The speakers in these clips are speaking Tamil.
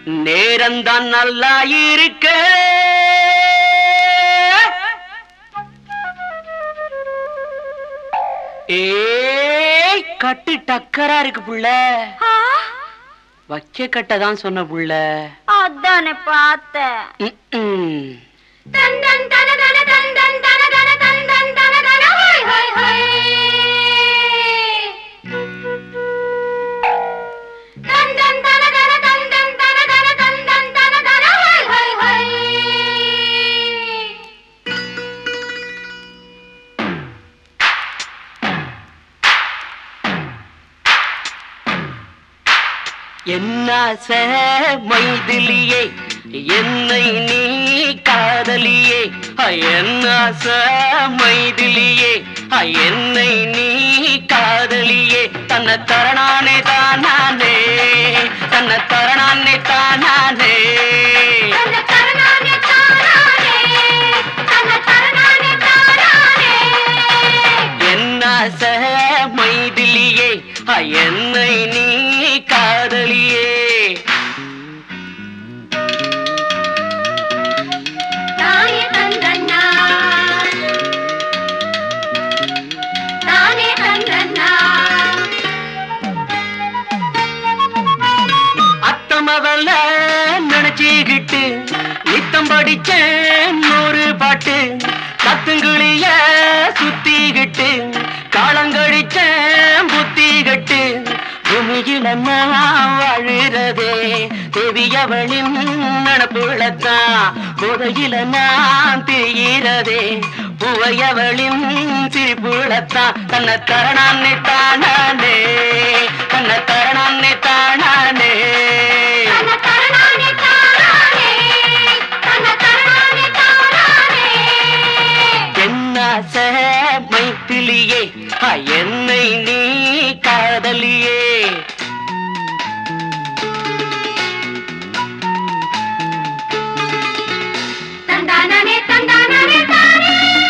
நேரம்தான் நல்லா இருக்க ஏய் கட்டு டக்கரா இருக்கு புள்ள ஆ, வச்ச கட்ட தான் சொன்ன புள்ள அதானே பார்த்தேன் ம்ம். தன் தன் தன தன தன் தன் தன தன தன் தன் தன தன ஹை ஹை ஹை தன் தன் தன தன தன் தன் தன தன தன் தன் தன தன ஹை ஹை ஹை என்னாச மைதிலியே என்னை நீ காதலியே என்னாச மைதிலியே என்னை நீ காதலியே தன்னை தரணானே தானானே தன்னை தரணானே தானானே தன்ன தரணானே தானானே தன்ன தரணானே தானானே என்னாச மைதிலியே என்னை நீ காதலியே தானே தந்தன்னா தானே தந்தன்னா அத்தமவல்ல நினைச்சுக்கிட்டு நித்தம் படிச்ச நூறு பாட்டு கத்துங்கிளிய சுத்திக்கிட்டு காலங்கடிச்ச புத்திகட்டு பூமியில நான் வாழுறதே தேவியவளின் நடப்புள்ளத்தான் போதையில நான் திரிகிறதே பூவையவளின் சிரிப்புள்ளத்தான் தன்னை தரணான்னே தானானே தன்னை தரணான்னே தானானே தன்ன தரணானே தானானே தன்ன தரணானே தானானே என்னாச மைத்திலியே என்னை நீ காதலியே தந்தானே தந்தானே தானே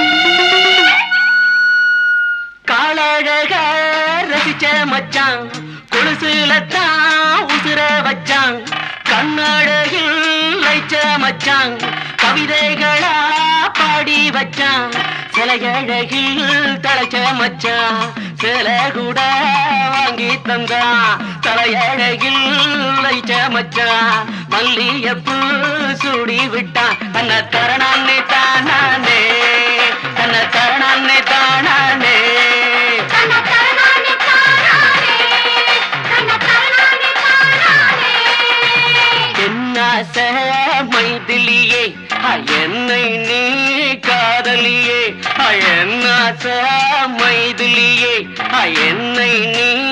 காலழக ரசிச்ச மச்சான் கொலுசுல தான் உசுர வச்சான் கண்ணழகில் லைச்ச மச்சான் கவிதைகளா பாடி வச்சான் சிலையழகில் தலைச்ச மச்சான் சில கூட வாங்கி தந்தான் தலையழகில் லைச்ச மச்சான் மல்லியப்பூ சூடி விட்டான் தன்னை தரணானே தானானே தன்னை தரணானே தானானே தன்ன தரணானே தானானே தன்ன தரணானே தானானே என்னாச மைதிலியே என்னை நீ காதலியே என்னாச மைதிலியே என்னை நீ